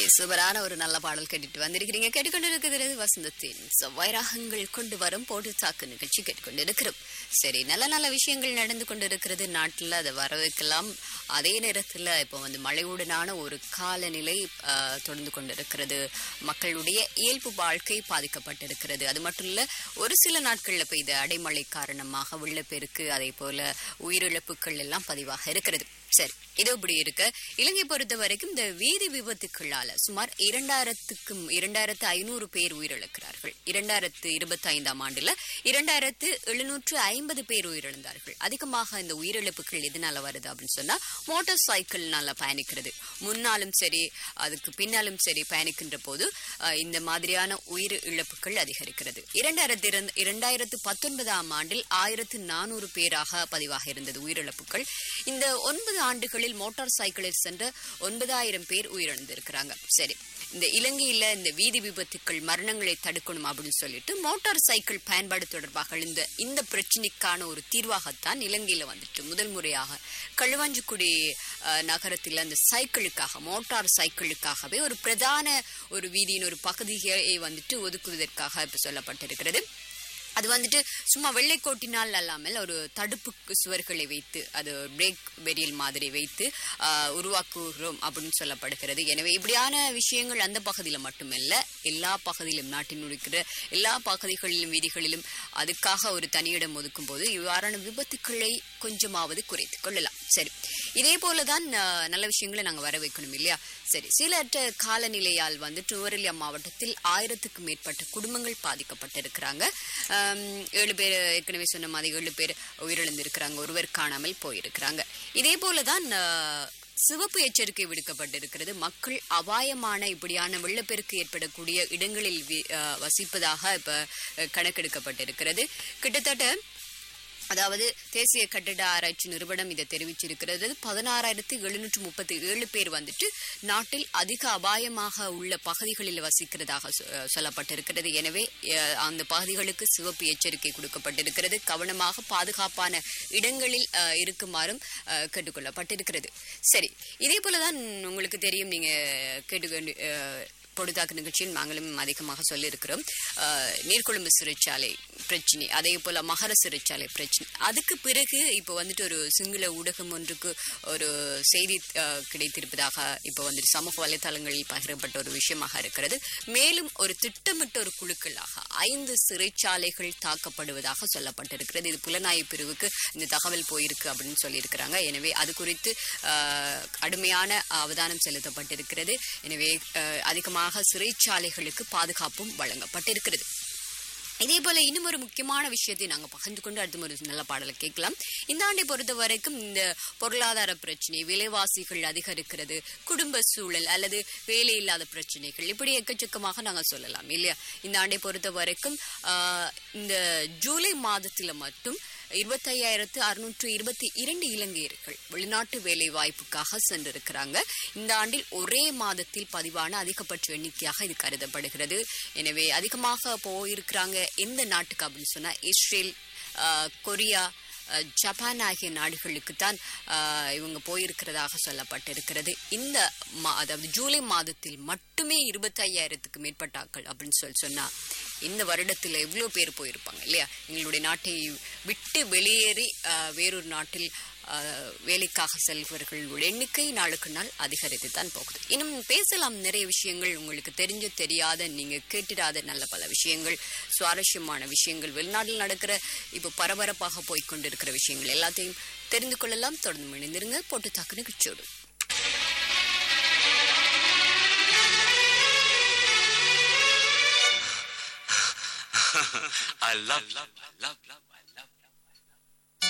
சூப்பரான ஒரு நல்ல பாடல் கேட்டுட்டு வந்திருக்கிறீங்க கேட்டுக்கொண்டு இருக்கிறது வசந்தத்தின் செவ்வாய் ராகங்கள் கொண்டு வரும் போட்டு தாக்கு நிகழ்ச்சி கேட்டுக்கொண்டு இருக்கிறோம் சரி நல்ல நல்ல விஷயங்கள் நடந்து கொண்டு இருக்கிறது நாட்டில் அதை வரவேற்கலாம் அதே நேரத்தில் இப்போ வந்து மழையுடனான ஒரு காலநிலை ஆஹ், தொடர்ந்து கொண்டு இருக்கிறது மக்களுடைய இயல்பு வாழ்க்கை பாதிக்கப்பட்டிருக்கிறது அது மட்டும் இல்ல ஒரு சில நாட்களில் பெய்த அடைமழை காரணமாக வெள்ளப்பெருக்கு அதே போல உயிரிழப்புகள் எல்லாம் பதிவாக இருக்கிறது சரி இது இப்படி இருக்க இலங்கை பொறுத்த வரைக்கும் இந்த வீதி விபத்துக்களால சுமார் இரண்டாயிரத்துக்கும் இரண்டாயிரத்து ஐநூறு பேர் உயிரிழக்கிறார்கள் இரண்டாயிரத்து இருபத்தி ஐந்தாம் ஆண்டுல இரண்டாயிரத்து எழுநூற்று ஐம்பது பேர் உயிரிழந்தார்கள் அதிகமாக இந்த உயிரிழப்புகள் எதனால வருது அப்படின்னு சொன்னா மோட்டார் சைக்கிள்னால பயணிக்கிறது முன்னாலும் சரி அதுக்கு பின்னாலும் சரி பயணிக்கின்ற போது அஹ், இந்த மாதிரியான உயிர் இழப்புகள் அதிகரிக்கிறது இரண்டாயிரத்தி இரண்டு இரண்டாயிரத்து பத்தொன்பதாம் ஆண்டில் ஆயிரத்து நானூறு பேராக பதிவாக இருந்தது உயிரிழப்புகள் இந்த ஒன்பது ஆண்டுகளில் மோட்டார் சைக்கிளில் சென்ற ஒன்பதாயிரம் பேர் உயிரிழந்திருக்கிறாங்க சரி இந்த இலங்கையில இந்த வீதி விபத்துக்கள் மரணங்களை தடுக்கணும் அப்படின்னு சொல்லிட்டு மோட்டார் சைக்கிள் பயன்பாடு தொடர்பாக எழுந்த இந்த பிரச்சனைக்கான ஒரு தீர்வாகத்தான் இலங்கையில வந்துட்டு முதல் முறையாக களுவாஞ்சிக்குடி அஹ், நகரத்தில் அந்த சைக்கிளுக்காக மோட்டார் சைக்கிளுக்காகவே ஒரு பிரதான ஒரு வீதியின் ஒரு பகுதியை வந்துட்டு ஒதுக்குவதற்காக இப்ப சொல்லப்பட்டிருக்கிறது அது வந்துட்டு சும்மா வெள்ளைக்கோட்டினால் அல்லாமல் ஒரு தடுப்பு சுவர்களை வைத்து அது பிரேக் பெரியல் மாதிரி வைத்து ஆஹ், உருவாக்குகிறோம் அப்படின்னு சொல்லப்படுகிறது எனவே இப்படியான விஷயங்கள் அந்த பகுதியில் மட்டுமல்ல எல்லா பகுதியிலும் நாட்டின் இருக்கிற எல்லா பகுதிகளிலும் வீதிகளிலும் அதுக்காக ஒரு தனியிடம் ஒதுக்கும் போது இவ்வாறான விபத்துக்களை கொஞ்சமாவது குறைத்துக் கொள்ளலாம் சரி இதே போலதான் ஆஹ், நல்ல விஷயங்களை நாங்க வர வைக்கணும் இல்லையா சரி சிலற்ற காலநிலையால் வந்துட்டு நுவரெலியா மாவட்டத்தில் ஆயிரத்துக்கும் மேற்பட்ட குடும்பங்கள் பாதிக்கப்பட்டிருக்கிறாங்க ஆம், ஏழு பேர் ஏற்கனவே சொன்ன மாதிரி ஏழு பேர் உயிரிழந்திருக்கிறாங்க ஒருவர் காணாமல் போயிருக்கிறாங்க இதே போலதான் ஆஹ், சிவப்பு எச்சரிக்கை விடுக்கப்பட்டிருக்கிறது மக்கள் அபாயமான இப்படியான வெள்ளப்பெருக்கு ஏற்படக்கூடிய இடங்களில் வி- ஆஹ், வசிப்பதாக இப்ப அஹ், கணக்கெடுக்கப்பட்டிருக்கிறது கிட்டத்தட்ட அதாவது தேசிய கட்டிட ஆராய்ச்சி நிறுவனம் இதை தெரிவிச்சிருக்கிறது பதினாறாயிரத்தி எழுநூற்று முப்பத்தி ஏழு பேர் வந்துட்டு நாட்டில் அதிக அபாயமாக உள்ள பகுதிகளில் வசிக்கிறதாக சொ- அஹ் சொல்லப்பட்டிருக்கிறது எனவே அஹ், அந்த பகுதிகளுக்கு சிவப்பு எச்சரிக்கை கொடுக்கப்பட்டிருக்கிறது கவனமாக பாதுகாப்பான இடங்களில் அஹ், இருக்குமாறும் அஹ், கேட்டுக்கொள்ளப்பட்டிருக்கிறது சரி இதே போலதான் உங்களுக்கு தெரியும் நீங்க கேட்டுக்கொண்டு அஹ், பொழுதாக்கு நிகழ்ச்சியில் நாங்களும் அதிகமாக சொல்லியிருக்கிறோம் அஹ், நீர்கொழும்பு சிறைச்சாலை பிரச்சனை அதே போல மகர சிறைச்சாலை பிரச்சனை அதுக்கு பிறகு இப்போ வந்துட்டு ஒரு சிங்கள ஊடகம் ஒன்றுக்கு ஒரு செய்தி அஹ், கிடைத்திருப்பதாக இப்போ வந்துட்டு சமூக வலைதளங்களில் பகிரப்பட்ட ஒரு விஷயமாக இருக்கிறது மேலும் ஒரு திட்டமிட்ட ஒரு குழுக்களாக ஐந்து சிறைச்சாலைகள் தாக்கப்படுவதாக சொல்லப்பட்டிருக்கிறது இது புலனாய்வு பிரிவுக்கு இந்த தகவல் போயிருக்கு அப்படின்னு சொல்லியிருக்கிறாங்க எனவே அது குறித்து அஹ், கடுமையான அவதானம் செலுத்தப்பட்டிருக்கிறது எனவே அஹ், அதிகமாக சிறைச்சாலைகளுக்கு பாதுகாப்பும் வழங்கப்பட்டிருக்கிறது இதே போல இன்னும் ஒரு முக்கியமான விஷயத்தை நாங்க பகிர்ந்து கொண்டு அடுத்த ஒரு நல்ல பாடலை கேட்கலாம் இந்த ஆண்டை பொறுத்த வரைக்கும் இந்த பொருளாதார பிரச்சனை விலைவாசிகள் அதிகரிக்கிறது குடும்ப சூழல் அல்லது வேலை இல்லாத பிரச்சனைகள் இப்படி எக்கச்சக்கமாக நாங்க சொல்லலாம் இல்லையா இந்த ஆண்டை பொறுத்த வரைக்கும் ஆஹ், இந்த ஜூலை மாதத்துல மட்டும் இருபத்தையாயிரத்து அறுநூற்று இருபத்தி இரண்டு இலங்கையர்கள் வெளிநாட்டு வேலை வாய்ப்புக்காக சென்றிருக்கிறாங்க இந்த ஆண்டில் ஒரே மாதத்தில் பதிவான அதிகபட்ச எண்ணிக்கையாக இது கருதப்படுகிறது எனவே அதிகமாக போயிருக்கிறாங்க எந்த நாட்டுக்கு அப்படின்னு சொன்னா இஸ்ரேல் ஆஹ், கொரியா அஹ், ஜப்பான் ஆகிய நாடுகளுக்கு தான் இவங்க போயிருக்கிறதாக சொல்லப்பட்டிருக்கிறது இந்த மா அதாவது ஜூலை மாதத்தில் மட்டுமே இருபத்தையாயிரத்துக்கு மேற்பட்ட ஆட்கள் அப்படின்னு சொல்லி சொன்னா இந்த வருடத்தில் எவ்வளோ பேர் போயிருப்பாங்க இல்லையா எங்களுடைய நாட்டை விட்டு வெளியேறி அஹ், வேறொரு நாட்டில் அஹ், வேலைக்காக செல்பவர்களுடைய எண்ணிக்கை நாளுக்கு நாள் அதிகரித்து தான் போகுது இன்னும் பேசலாம் நிறைய விஷயங்கள் உங்களுக்கு தெரிஞ்ச தெரியாத நீங்க கேட்டிராத நல்ல பல விஷயங்கள் சுவாரஸ்யமான விஷயங்கள் வெளிநாட்டில் நடக்கிற இப்போ பரபரப்பாக போய்க்கொண்டிருக்கிற விஷயங்கள் எல்லாத்தையும் தெரிந்து கொள்ளலாம் தொடர்ந்து இணைந்திருங்க போட்டு தாக்கு நிகழ்ச்சியோடு I love, love, love, love.